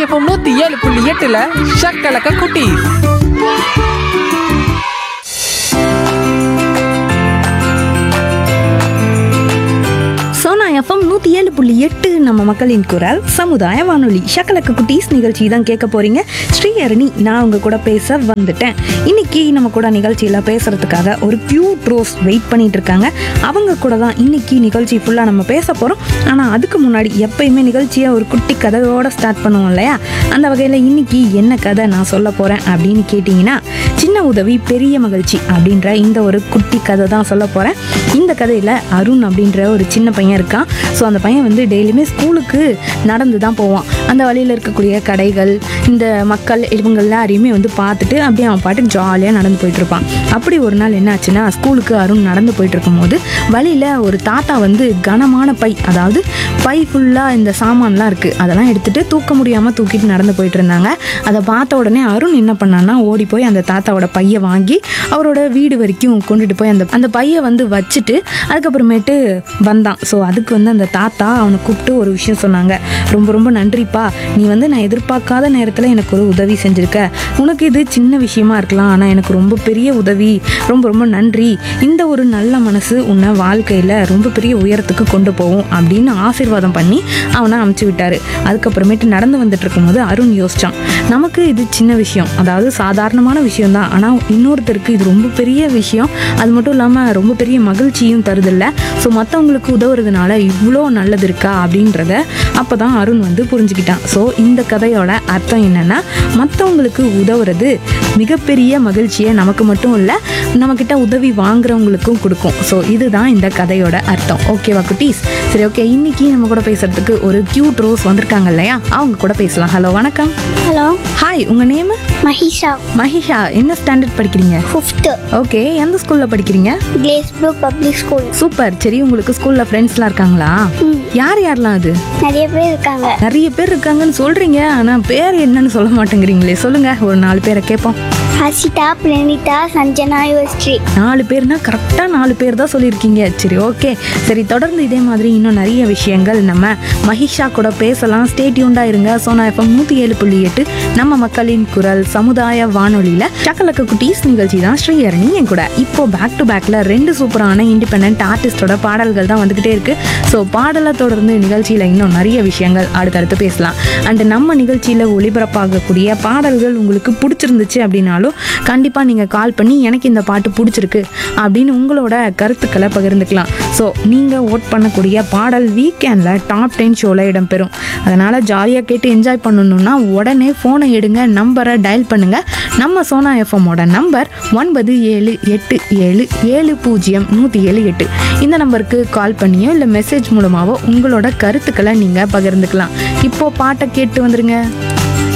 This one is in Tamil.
இப்போ நூத்தி ஏழு புள்ளி எட்டுல ஷக்கலக்க குட்டி சோனா எஃப்எம் நூற்றி ஏழு புள்ளி எட்டு நம்ம மக்களின் குரல் சமுதாய வானொலி ஷக்கலக்கு குட்டீஸ் நிகழ்ச்சி தான் கேட்க போறீங்க ஸ்ரீஹரணி நான் உங்க கூட பேச வந்துட்டேன் இன்னைக்கு நம்ம கூட நிகழ்ச்சியில் பேசுறதுக்காக ஒரு கியூட் ரோஸ் வெயிட் பண்ணிட்டு இருக்காங்க அவங்க கூட தான் இன்னைக்கு நிகழ்ச்சி ஃபுல்லாக நம்ம பேச போகிறோம் ஆனால் அதுக்கு முன்னாடி எப்பயுமே நிகழ்ச்சியை ஒரு குட்டி கதையோட ஸ்டார்ட் பண்ணுவோம் இல்லையா அந்த வகையில் இன்னைக்கு என்ன கதை நான் சொல்ல போகிறேன் அப்படின்னு கேட்டிங்கன்னா சின்ன உதவி பெரிய மகிழ்ச்சி அப்படின்ற இந்த ஒரு குட்டி கதை தான் சொல்ல போகிறேன் இந்த கதையில் அருண் அப்படின்ற ஒரு சின்ன பையன் இருக்கான் ஸோ அந்த பையன் வந்து டெய்லியுமே ஸ்கூலுக்கு நடந்து தான் போவான் அந்த வழியில் இருக்கக்கூடிய கடைகள் இந்த மக்கள் இவங்க எல்லாரையுமே வந்து பார்த்துட்டு அப்படியே அவன் பாட்டுக்கு ஜாலியாக நடந்து போயிட்டு இருப்பான் அப்படி ஒரு நாள் என்னாச்சுன்னா ஸ்கூலுக்கு அருண் நடந்து போயிட்டு இருக்கும்போது வழியில் ஒரு தாத்தா வந்து கனமான பை அதாவது பை ஃபுல்லாக இந்த சாமான்லாம் இருக்குது அதெல்லாம் எடுத்துகிட்டு தூக்க முடியாமல் தூக்கிட்டு நடந்து போயிட்டு இருந்தாங்க அதை பார்த்த உடனே அருண் என்ன பண்ணான்னா ஓடி போய் அந்த தாத்தாவோட பையை வாங்கி அவரோட வீடு வரைக்கும் கொண்டுட்டு போய் அந்த அந்த பையை வந்து வச்சுட்டு அதுக்கப்புறமேட்டு வந்தான் ஸோ அதுக்கு வந்து அந்த தாத்தா அவனை கூப்பிட்டு ஒரு விஷயம் சொன்னாங்க ரொம்ப ரொம்ப நன்றிப்பா நீ வந்து நான் எதிர்பார்க்காத நேரத்தில் எனக்கு ஒரு உதவி செஞ்சுருக்க உனக்கு இது சின்ன விஷயமா இருக்கலாம் ஆனால் எனக்கு ரொம்ப பெரிய உதவி ரொம்ப ரொம்ப நன்றி இந்த ஒரு நல்ல மனசு உன்னை வாழ்க்கையில் ரொம்ப பெரிய உயரத்துக்கு கொண்டு போகும் அப்படின்னு ஆசீர்வாதம் பண்ணி அவனை அமுச்சு விட்டாரு அதுக்கப்புறமேட்டு நடந்து வந்துட்டு இருக்கும்போது அருண் யோசிச்சான் நமக்கு இது சின்ன விஷயம் அதாவது சாதாரணமான விஷயம் தான் ஆனால் இன்னொருத்தருக்கு இது ரொம்ப பெரிய விஷயம் அது மட்டும் இல்லாமல் ரொம்ப பெரிய மகிழ்ச்சியும் தருதில்ல ஸோ மற்றவங்களுக்கு உதவுறதுனால இவ்வளோ நல்லது இருக்கா அப்படின்றத அப்போ தான் அருண் வந்து புரிஞ்சுக்கிட்டான் ஸோ இந்த கதையோட அர்த்தம் என்னன்னா மற்றவங்களுக்கு உதவுறது மிகப்பெரிய மகிழ்ச்சியை நமக்கு மட்டும் இல்லை நம்மக்கிட்ட உதவி வாங்குறவங்களுக்கும் கொடுக்கும் ஸோ இதுதான் இந்த கதையோட அர்த்தம் ஓகேவா குட்டீஸ் சரி ஓகே இன்னைக்கு நம்ம கூட பேசுறதுக்கு ஒரு கியூட் ரோஸ் வந்திருக்காங்க இல்லையா அவங்க கூட பேசலாம் ஹலோ வணக்கம் ஹலோ ஹாய் உங்க நேம் மஹிஷா மஹிஷா என்ன ஸ்டாண்டர்ட் படிக்கிறீங்க ஃபிஃப்த்து ஓகே எந்த ஸ்கூல்ல படிக்கிறீங்க glaze blue public school super சரி உங்களுக்கு ஸ்கூல்ல ஃப்ரெண்ட்ஸ்லாம் இருக்காங்களா ம் யார் யாரெல்லாம் அது நிறைய பேர் இருக்காங்க நிறைய பேர் இருக்காங்கன்னு சொல்றீங்க ஆனா பேர் என்னன்னு சொல்ல மாட்டேங்கிறீங்களே சொல்லுங்க ஒரு நாலு பேரை கேட்போம் ஹர்ஷிதா பிரணீதா சஞ்சனா யுவஸ்ரீ நாலு பேர்னா கரெக்டாக நாலு பேர் தான் சொல்லியிருக்கீங்க சரி ஓகே சரி தொடர்ந்து இதே மாதிரி இன்னும் நிறைய விஷயங்கள் நம்ம மஹிஷா கூட பேசலாம் ஸ்டேட்யூண்டா இருங்க சோனா எஃப்எம் நூற்றி ஏழு புள்ளி எட்டு நம்ம மக்களின் குரல் சமுதாய வானொலியில் சக்கலக்க குட்டீஸ் நிகழ்ச்சி தான் ஸ்ரீஹரணி என் கூட இப்போ பேக் டு பேக்கில் ரெண்டு சூப்பரான இண்டிபெண்ட் ஆர்டிஸ்டோட பாடல்கள் தான் வந்துக்கிட்டே இருக்கு ஸோ பாடலை தொடர்ந்து நிகழ்ச்சியில் இன்னும் நிறைய விஷயங்கள் அடுத்தடுத்து பேசலாம் அண்ட் நம்ம நிகழ்ச்சியில் ஒளிபரப்பாகக்கூடிய பாடல்கள் உங்களுக்கு பிடிச்சிருந்துச்சு அப்படின்னாலும் கண்டிப்பாக நீங்கள் கால் பண்ணி எனக்கு இந்த பாட்டு பிடிச்சிருக்கு அப்படின்னு உங்களோட கருத்துக்களை பகிர்ந்துக்கலாம் ஸோ நீங்கள் ஓட் பண்ணக்கூடிய பாடல் வீக்கெண்டில் டாப் டென் ஷோவில் இடம்பெறும் அதனால் ஜாலியாக கேட்டு என்ஜாய் பண்ணணுன்னா உடனே ஃபோனை எடுங்க நம்பரை டயல் பண்ணுங்கள் நம்ம சோனா எஃப்எம்மோட நம்பர் ஒன்பது ஏழு எட்டு ஏழு ஏழு பூஜ்ஜியம் நூற்றி ஏழு எட்டு இந்த நம்பருக்கு கால் பண்ணியோ இல்லை மெசேஜ் மூலமாகவோ உங்களோட கருத்துக்களை நீங்கள் பகிர்ந்துக்கலாம் இப்போ பாட்டை கேட்டு வந்துருங்க